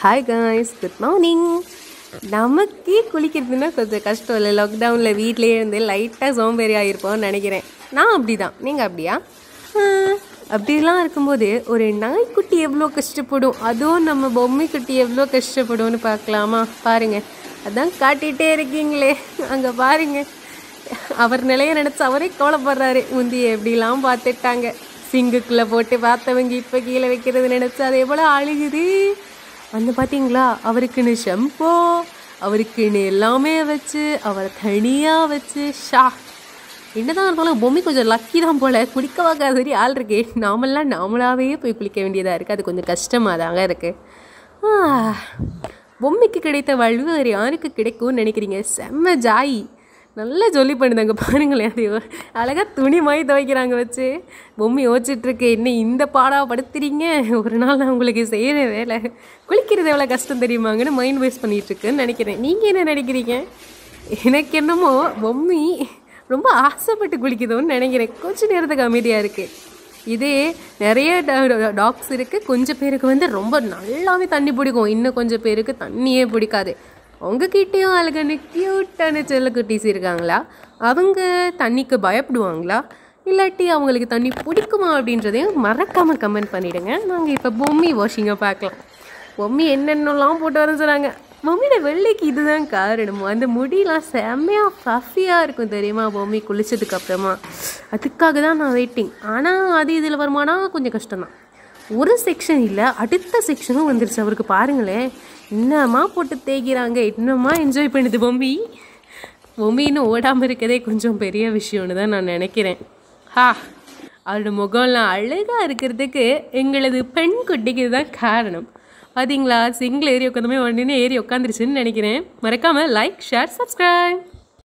hi guys good morning நமக்கே குளிக்கிறதுனா கொஞ்சம் கஷ்டம் இல்லை லாக்டவுனில் வீட்லேயே இருந்து லைட்டாக சோம்பேறி ஆகிருப்போம்னு நினைக்கிறேன் நான் அப்படி தான் நீங்கள் அப்படியா ஆஹ், அப்படிலாம் இருக்கும்போது ஒரு நாய்க்குட்டி எவ்வளோ கஷ்டப்படும் அதுவும் நம்ம பொம்மை குட்டி எவ்வளோ கஷ்டப்படும்னு பார்க்கலாமா பாருங்க அதான் காட்டிகிட்டே இருக்கீங்களே அங்கே பாருங்க அவர் நிலைய நினச்சி அவரே கவலைப்படுறாரு முந்தி எப்படிலாம் பார்த்துட்டாங்க சிங்குக்குள்ளே போட்டு பார்த்தவங்க இப்போ கீழே வைக்கிறது நினச்சி அதே போல் அழுகுது வந்து பார்த்தீங்களா அவருக்குன்னு ஷெம்போ அவருக்குன்னு எல்லாமே வச்சு அவரை தனியாக வச்சு ஷா என்னதான் இருந்தாலும் பொம்மை கொஞ்சம் லக்கி தான் போல் குளிக்க பார்க்காத சரி ஆள் இருக்கே நாமெல்லாம் நாமளாவே போய் குளிக்க வேண்டியதாக இருக்குது அது கொஞ்சம் கஷ்டமாக தாங்க இருக்குது பொம்மைக்கு கிடைத்த வலுவு வேறு யாருக்கு கிடைக்கும்னு நினைக்கிறீங்க செம்ம ஜாய் நல்லா சொல்லி பண்ணுதாங்க பாருங்களேன் அது அழகாக துணி மாதிரி துவைக்கிறாங்க வச்சு பொம்மை யோசிச்சுட்ருக்கு என்ன இந்த பாடா படுத்துறீங்க ஒரு நாள் நான் உங்களுக்கு செய்கிற வேலை குளிக்கிறது எவ்வளோ கஷ்டம் தெரியுமாங்கன்னு மைண்ட் வேஸ்ட் பண்ணிகிட்ருக்குன்னு நினைக்கிறேன் நீங்கள் என்ன நினைக்கிறீங்க எனக்கு என்னமோ பொம்மி ரொம்ப ஆசைப்பட்டு குளிக்குதோன்னு நினைக்கிறேன் கொஞ்ச நேரத்துக்கு அமைதியாக இருக்குது இதே நிறைய டாக்ஸ் இருக்குது கொஞ்சம் பேருக்கு வந்து ரொம்ப நல்லாவே தண்ணி பிடிக்கும் இன்னும் கொஞ்சம் பேருக்கு தண்ணியே பிடிக்காது உங்ககிட்டயும் அழகான க்யூட்டான செல்லக்குட்டீஸ் இருக்காங்களா அவங்க தண்ணிக்கு பயப்படுவாங்களா இல்லாட்டி அவங்களுக்கு தண்ணி பிடிக்குமா அப்படின்றதையும் மறக்காமல் கமெண்ட் பண்ணிவிடுங்க நாங்கள் இப்போ பொம்மி வாஷிங்கை பார்க்கலாம் பொம்மி என்னென்னலாம் போட்டு வர சொன்னாங்க மம்மியோட வெள்ளைக்கு இதுதான் காரணம் அந்த முடியெலாம் செம்மையாக ஃப்ளஃபியாக இருக்கும் தெரியுமா பொம்மி குளிச்சதுக்கு அப்புறமா அதுக்காக தான் நான் வெயிட்டிங் ஆனால் அது இதில் வருமானா கொஞ்சம் கஷ்டம்தான் ஒரு செக்ஷன் இல்லை அடுத்த செக்ஷனும் வந்துருச்சு அவருக்கு பாருங்களேன் என்னம்மா போட்டு தேய்க்கிறாங்க என்னம்மா என்ஜாய் பண்ணுது பொம்மி பொம்மி இன்னும் ஓடாமல் இருக்கதே கொஞ்சம் பெரிய விஷயம்னு தான் நான் நினைக்கிறேன் ஹா அவரோட முகம்லாம் அழகாக இருக்கிறதுக்கு எங்களது பெண் குட்டிக்கு தான் காரணம் பார்த்தீங்களா சிங்கிள் ஏறி உட்காந்துமே உடனே ஏறி உட்காந்துருச்சுன்னு நினைக்கிறேன் மறக்காமல் லைக் ஷேர் சப்ஸ்கிரைப்